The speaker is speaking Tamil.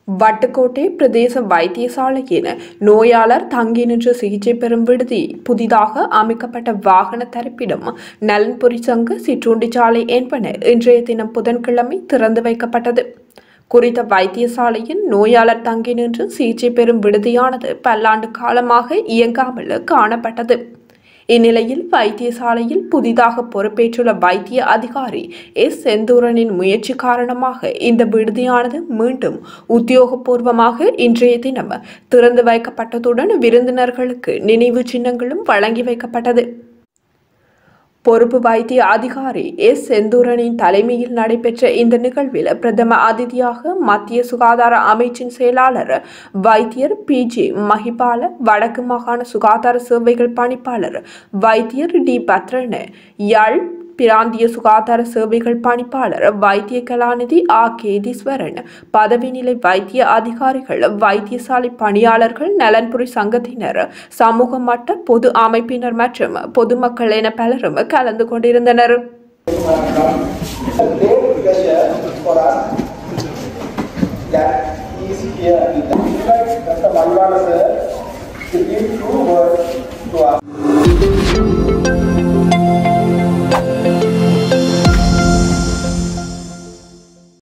வட்டுக்கோட்டை பிரதேச வைத்தியசாலையின் நோயாளர் தங்கி நின்று சிகிச்சை பெறும் விடுதி புதிதாக அமைக்கப்பட்ட வாகன தரிப்பிடம் நலன்புரி சங்கு சிற்றுண்டிச்சாலை என்பன இன்றைய தினம் புதன்கிழமை திறந்து வைக்கப்பட்டது குறித்த வைத்தியசாலையின் நோயாளர் தங்கி நின்று சிகிச்சை பெறும் விடுதியானது பல்லாண்டு காலமாக இயங்காமல் காணப்பட்டது இந்நிலையில் வைத்தியசாலையில் புதிதாக பொறுப்பேற்றுள்ள வைத்திய அதிகாரி எஸ் செந்தூரனின் முயற்சி காரணமாக இந்த விடுதியானது மீண்டும் உத்தியோகபூர்வமாக இன்றைய தினம் திறந்து வைக்கப்பட்டதுடன் விருந்தினர்களுக்கு நினைவு சின்னங்களும் வழங்கி வைக்கப்பட்டது பொறுப்பு வைத்திய அதிகாரி எஸ் செந்தூரனின் தலைமையில் நடைபெற்ற இந்த நிகழ்வில் பிரதம அதிதியாக மத்திய சுகாதார அமைச்சின் செயலாளர் வைத்தியர் பி ஜே மஹிபால வடக்கு மாகாண சுகாதார சேவைகள் பணிப்பாளர் வைத்தியர் டி பத்ரன யாழ் பிராந்திய சுகாதார சேவைகள் பணிப்பாளர் வைத்திய கலாநிதி ஆ கேதீஸ்வரன் பதவி நிலை வைத்திய அதிகாரிகள் வைத்தியசாலை பணியாளர்கள் நலன்புரி சங்கத்தினர் சமூக மட்ட பொது அமைப்பினர் மற்றும் பொதுமக்கள் என பலரும் கலந்து கொண்டிருந்தனர் great pleasure for us that he is here. We invite Dr. Malvana sir to give two words